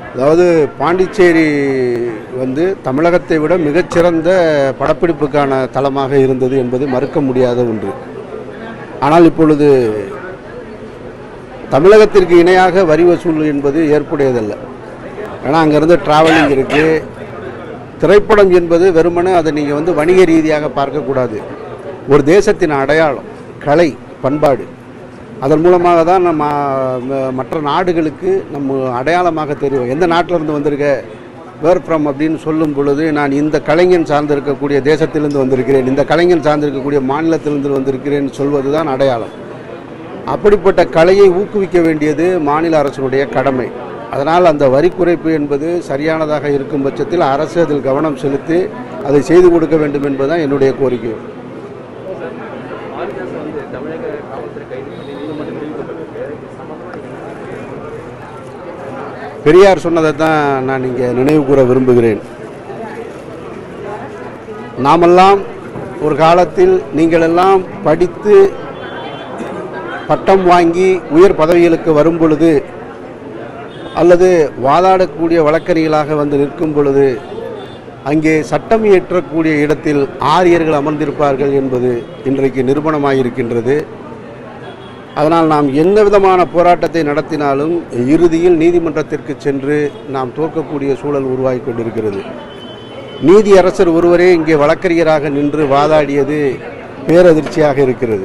அதாவது பாண்டிச்சேரி வந்து தமிழகத்தை விட மிகச்சிறந்த படப்பிடிப்புக்கான தளமாக இருந்தது என்பது மறுக்க முடியாத ஒன்று ஆனால் இப்பொழுது தமிழகத்திற்கு இணையாக வரி வசூல் என்பது ஏற்புடையதல்ல ஏன்னா அங்கேருந்து டிராவலிங் இருக்குது திரைப்படம் என்பது வெறுமனே அதை நீங்கள் வந்து வணிக ரீதியாக பார்க்கக்கூடாது ஒரு தேசத்தின் அடையாளம் கலை பண்பாடு அதன் மூலமாக தான் நம்ம ம- மற்ற நாடுகளுக்கு நம்ம அடையாளமாக தெரியும் எந்த நாட்டில் இருந்து வந்திருக்க வேர் ஃப்ரம் அப்படின்னு சொல்லும் பொழுது நான் இந்த கலைஞன் சார்ந்திருக்கக்கூடிய தேசத்திலிருந்து வந்திருக்கிறேன் இந்த கலைஞன் சார்ந்திருக்கக்கூடிய மாநிலத்திலிருந்து வந்திருக்கிறேன் சொல்வது தான் அடையாளம் அப்படிப்பட்ட கலையை ஊக்குவிக்க வேண்டியது மாநில அரசினுடைய கடமை அதனால் அந்த வரி குறைப்பு என்பது சரியானதாக இருக்கும் பட்சத்தில் அரசு அதில் கவனம் செலுத்தி அதை செய்து கொடுக்க வேண்டும் என்பதுதான் என்னுடைய கோரிக்கை மாரிதாஸ் வந்து தமிழக காவல்துறை கைது பண்ணி நீதிமன்றம் நிரூபிக்கப்பட்டிருக்கு இது சம்பந்தமா நீங்க என்ன பெரியார் சொன்னதை தான் நான் இங்கே நினைவு கூற விரும்புகிறேன் நாமெல்லாம் ஒரு காலத்தில் நீங்களெல்லாம் படித்து பட்டம் வாங்கி உயர் பதவிகளுக்கு வரும் பொழுது அல்லது வாதாடக்கூடிய வழக்கறிஞர்களாக வந்து நிற்கும் பொழுது அங்கே சட்டம் இயற்றக்கூடிய இடத்தில் ஆரியர்கள் அமர்ந்திருப்பார்கள் என்பது இன்றைக்கு நிரூபணமாயிருக்கின்றது அதனால் நாம் எந்த விதமான போராட்டத்தை நடத்தினாலும் இறுதியில் நீதிமன்றத்திற்கு சென்று நாம் தோற்கக்கூடிய சூழல் உருவாகி கொண்டிருக்கிறது நீதியரசர் ஒருவரே இங்கே வழக்கறிஞராக நின்று வாதாடியது பேரதிர்ச்சியாக இருக்கிறது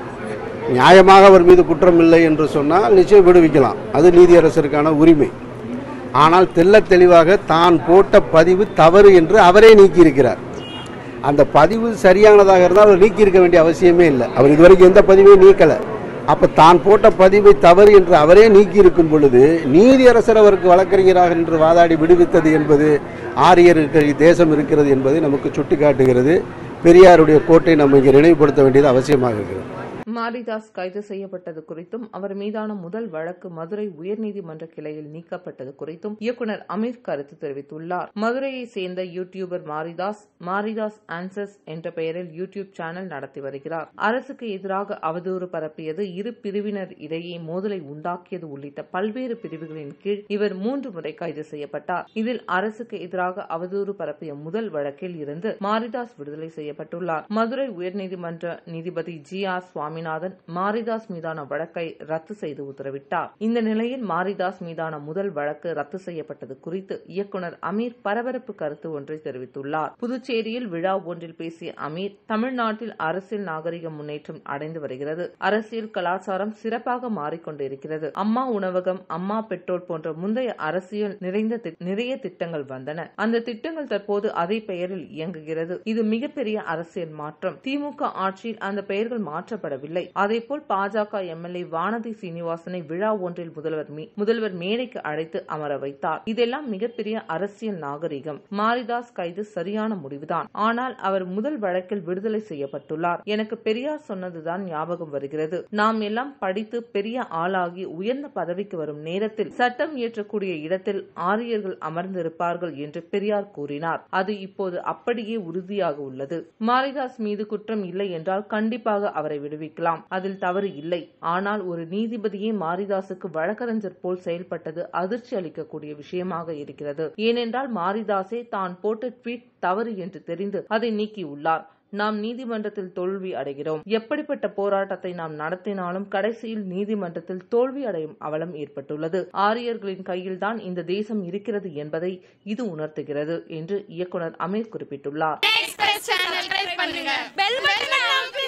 நியாயமாக அவர் மீது குற்றம் இல்லை என்று சொன்னால் நிச்சயம் விடுவிக்கலாம் அது நீதியரசருக்கான உரிமை ஆனால் தெள்ளத் தெளிவாக தான் போட்ட பதிவு தவறு என்று அவரே நீக்கியிருக்கிறார் அந்த பதிவு சரியானதாக இருந்தால் அவர் நீக்கியிருக்க வேண்டிய அவசியமே இல்லை அவர் இதுவரைக்கும் எந்த பதிவையும் நீக்கலை அப்போ தான் போட்ட பதிவை தவறு என்று அவரே நீக்கியிருக்கும் பொழுது நீதியரசர் அவருக்கு வழக்கறிஞராக நின்று வாதாடி விடுவித்தது என்பது ஆரியர் இருக்கிற தேசம் இருக்கிறது என்பதை நமக்கு சுட்டிக்காட்டுகிறது பெரியாருடைய கோட்டை நம்ம இங்கே நினைவுபடுத்த வேண்டியது அவசியமாக இருக்கிறது மாரிதாஸ் கைது செய்யப்பட்டது குறித்தும் அவர் மீதான முதல் வழக்கு மதுரை உயர்நீதிமன்ற கிளையில் நீக்கப்பட்டது குறித்தும் இயக்குனர் அமீர் கருத்து தெரிவித்துள்ளார் மதுரையை சேர்ந்த யூடியூபர் மாரிதாஸ் மாரிதாஸ் ஆன்சர்ஸ் என்ற பெயரில் யூடியூப் சேனல் நடத்தி வருகிறார் அரசுக்கு எதிராக அவதூறு பரப்பியது இரு பிரிவினர் இடையே மோதலை உண்டாக்கியது உள்ளிட்ட பல்வேறு பிரிவுகளின் கீழ் இவர் மூன்று முறை கைது செய்யப்பட்டார் இதில் அரசுக்கு எதிராக அவதூறு பரப்பிய முதல் வழக்கில் இருந்து மாரிதாஸ் விடுதலை செய்யப்பட்டுள்ளார் மதுரை உயர்நீதிமன்ற நீதிபதி ஜி ஆர் சுவாமிநாதன் மாரிதாஸ் மீதான வழக்கை ரத்து செய்து உத்தரவிட்டார் இந்த நிலையில் மாரிதாஸ் மீதான முதல் வழக்கு ரத்து செய்யப்பட்டது குறித்து இயக்குனர் அமீர் பரபரப்பு கருத்து ஒன்றை தெரிவித்துள்ளார் புதுச்சேரியில் விழா ஒன்றில் பேசிய அமீர் தமிழ்நாட்டில் அரசியல் நாகரிக முன்னேற்றம் அடைந்து வருகிறது அரசியல் கலாச்சாரம் சிறப்பாக மாறிக்கொண்டிருக்கிறது அம்மா உணவகம் அம்மா பெட்ரோல் போன்ற முந்தைய அரசியல் நிறைந்த தி- நிறைய திட்டங்கள் வந்தன அந்த திட்டங்கள் தற்போது அதே பெயரில் இயங்குகிறது இது மிகப்பெரிய அரசியல் மாற்றம் திமுக ஆட்சியில் அந்த பெயர்கள் மாற்றப்படவில்லை அதேபோல் பாஜக எம்எல்ஏ வானதி சீனிவாசனை விழா ஒன்றில் முதல்வர் மீ- முதல்வர் மேடைக்கு அழைத்து அமர வைத்தார் இதெல்லாம் மிகப்பெரிய அரசியல் நாகரிகம் மாரிதாஸ் கைது சரியான முடிவுதான் ஆனால் அவர் முதல் வழக்கில் விடுதலை செய்யப்பட்டுள்ளார் எனக்கு பெரியார் சொன்னதுதான் ஞாபகம் வருகிறது நாம் எல்லாம் படித்து பெரிய ஆளாகி உயர்ந்த பதவிக்கு வரும் நேரத்தில் சட்டம் இயற்றக்கூடிய இடத்தில் ஆரியர்கள் அமர்ந்திருப்பார்கள் என்று பெரியார் கூறினார் அது இப்போது அப்படியே உறுதியாக உள்ளது மாரிதாஸ் மீது குற்றம் இல்லை என்றால் கண்டிப்பாக அவரை விடுவிக்கலாம் அதில் தவறு இல்லை ஆனால் ஒரு நீதிபதியே மாரிதாசுக்கு வழக்கறிஞர் போல் செயல்பட்டது அதிர்ச்சி அளிக்கக்கூடிய விஷயமாக இருக்கிறது ஏனென்றால் மாரிதாசே தான் போட்ட ட்வீட் தவறு என்று தெரிந்து அதை நீக்கியுள்ளார் நாம் நீதிமன்றத்தில் தோல்வி அடைகிறோம் எப்படிப்பட்ட போராட்டத்தை நாம் நடத்தினாலும் கடைசியில் நீதிமன்றத்தில் தோல்வி அடையும் அவலம் ஏற்பட்டுள்ளது ஆரியர்களின் கையில்தான் இந்த தேசம் இருக்கிறது என்பதை இது உணர்த்துகிறது என்று இயக்குனர் அமீர் குறிப்பிட்டுள்ளார் எக்ஸ்பிரஸ் சேனல் ட்ரை பண்ணுங்க பெல் பட்டனை